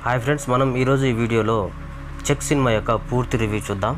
hi friends మనం ఈరోజు ఈ వీడియోలో చెక్ సినిమా యొక్క పూర్తి రివ్యూ చూద్దాం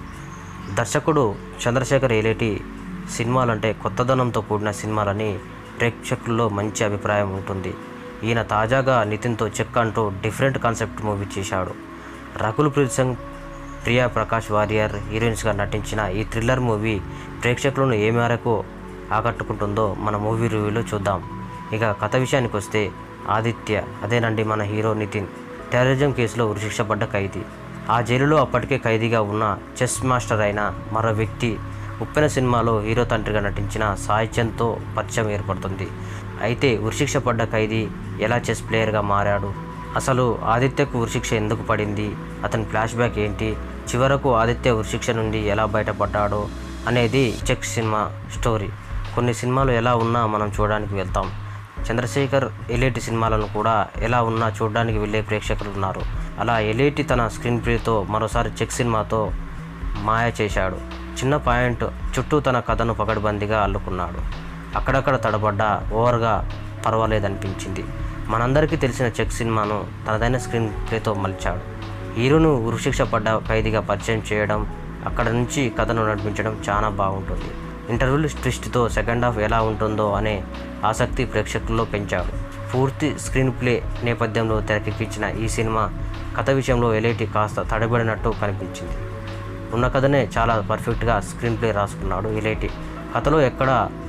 దర్శకుడు చంద్రశేఖర్ ఏలేటి సినిమాలంటే కొత్తదనంతో కూడిన సినిమాలని ప్రేక్షకుల్లో మంచి అభిప్రాయం ఉంటుంది ఈయన తాజాగా నితిన్తో చెక్ అంటూ డిఫరెంట్ కాన్సెప్ట్ మూవీ చేశాడు రకుల్ ప్రీత్ సింగ్ ప్రియా ప్రకాష్ వారియర్ హీరోయిన్స్గా నటించిన ఈ థ్రిల్లర్ మూవీ ప్రేక్షకులను ఏ మేరకు ఆకట్టుకుంటుందో మన మూవీ రివ్యూలో చూద్దాం ఇక కథ విషయానికి వస్తే ఆదిత్య అదేనండి మన హీరో నితిన్ టెర్రరిజం కేసులో ఉరిశిక్ష పడ్డ ఖైదీ ఆ జైలులో అప్పటికే ఖైదీగా ఉన్న చెస్ మాస్టర్ అయిన మరో వ్యక్తి ఉప్పెన సినిమాలో హీరో తండ్రిగా నటించిన సాయి చంద్తో పరిచయం ఏర్పడుతుంది అయితే ఉరిశిక్ష పడ్డ ఖైదీ ఎలా చెస్ ప్లేయర్గా మారాడు అసలు ఆదిత్యకు ఉరిశిక్ష ఎందుకు పడింది అతని ఫ్లాష్ బ్యాక్ ఏంటి చివరకు ఆదిత్య ఉరిశిక్ష నుండి ఎలా బయటపడ్డాడో అనేది చెక్ సినిమా స్టోరీ కొన్ని సినిమాలు ఎలా ఉన్నా మనం చూడడానికి వెళ్తాం చంద్రశేఖర్ ఎలేటి సినిమాలను కూడా ఎలా ఉన్నా చూడడానికి వెళ్ళే ప్రేక్షకులు ఉన్నారు అలా ఎలేటి తన స్క్రీన్ ప్లేతో మరోసారి చెక్ సినిమాతో మాయ చేశాడు చిన్న పాయింట్ చుట్టూ తన కథను పకడ్బందీగా అల్లుకున్నాడు అక్కడక్కడ తడబడ్డా ఓవర్గా పర్వాలేదనిపించింది మనందరికీ తెలిసిన చెక్ సినిమాను తనదైన స్క్రీన్ ప్లేతో మలిచాడు హీరోను ఉరిశిక్ష పడ్డ ఖైదీగా పరిచయం చేయడం అక్కడ నుంచి కథను నడిపించడం చాలా బాగుంటుంది ఇంటర్వ్యూలు ట్విస్ట్తో సెకండ్ హాఫ్ ఎలా ఉంటుందో అనే ఆసక్తి ప్రేక్షకుల్లో పెంచాడు పూర్తి స్క్రీన్ ప్లే నేపథ్యంలో తెరకెక్కించిన ఈ సినిమా కథ విషయంలో ఎలేటి కాస్త తడబడినట్టు కనిపించింది ఉన్న కథనే చాలా పర్ఫెక్ట్గా స్క్రీన్ ప్లే రాసుకున్నాడు ఎలేటి కథలో ఎక్కడ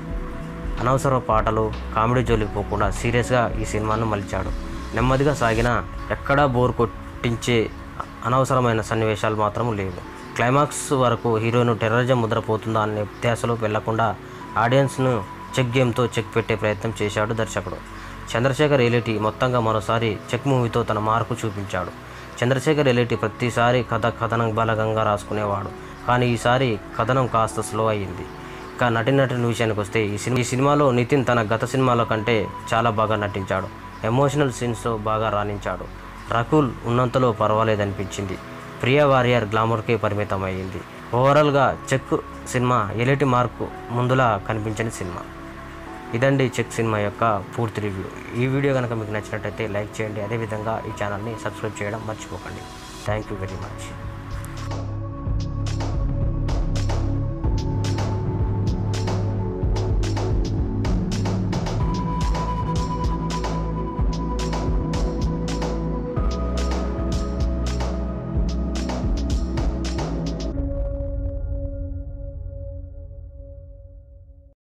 అనవసర పాటలు కామెడీ జోలికి పోకుండా సీరియస్గా ఈ సినిమాను మలిచాడు నెమ్మదిగా సాగిన ఎక్కడా బోర్ కొట్టించే అనవసరమైన సన్నివేశాలు మాత్రం లేవు క్లైమాక్స్ వరకు హీరోయిన్ టెర్రరిజం ముద్రపోతుందా అనే ధ్యాసలో వెళ్లకుండా ఆడియన్స్ను చెక్ గేమ్తో చెక్ పెట్టే ప్రయత్నం చేశాడు దర్శకుడు చంద్రశేఖర్ ఎలేటి మొత్తంగా మరోసారి చెక్ మూవీతో తన మార్కు చూపించాడు చంద్రశేఖర్ ఎలేటి ప్రతిసారి కథ కథనం బలగంగా రాసుకునేవాడు కానీ ఈసారి కథనం కాస్త స్లో అయ్యింది ఇక నటినటుని విషయానికి వస్తే ఈ సినిమా ఈ సినిమాలో నితిన్ తన గత సినిమాల కంటే చాలా బాగా నటించాడు ఎమోషనల్ సీన్స్తో బాగా రాణించాడు రకుల్ ఉన్నంతలో పర్వాలేదనిపించింది ప్రియా వారియర్ గ్లామర్కే పరిమితం అయ్యింది ఓవరాల్గా చెక్ సినిమా ఎలిటి మార్కు ముందులా కనిపించని సినిమా ఇదండి చెక్ సినిమా యొక్క పూర్తి రివ్యూ ఈ వీడియో కనుక మీకు నచ్చినట్టయితే లైక్ చేయండి అదేవిధంగా ఈ ఛానల్ని సబ్స్క్రైబ్ చేయడం మర్చిపోకండి థ్యాంక్ యూ వెరీ మచ్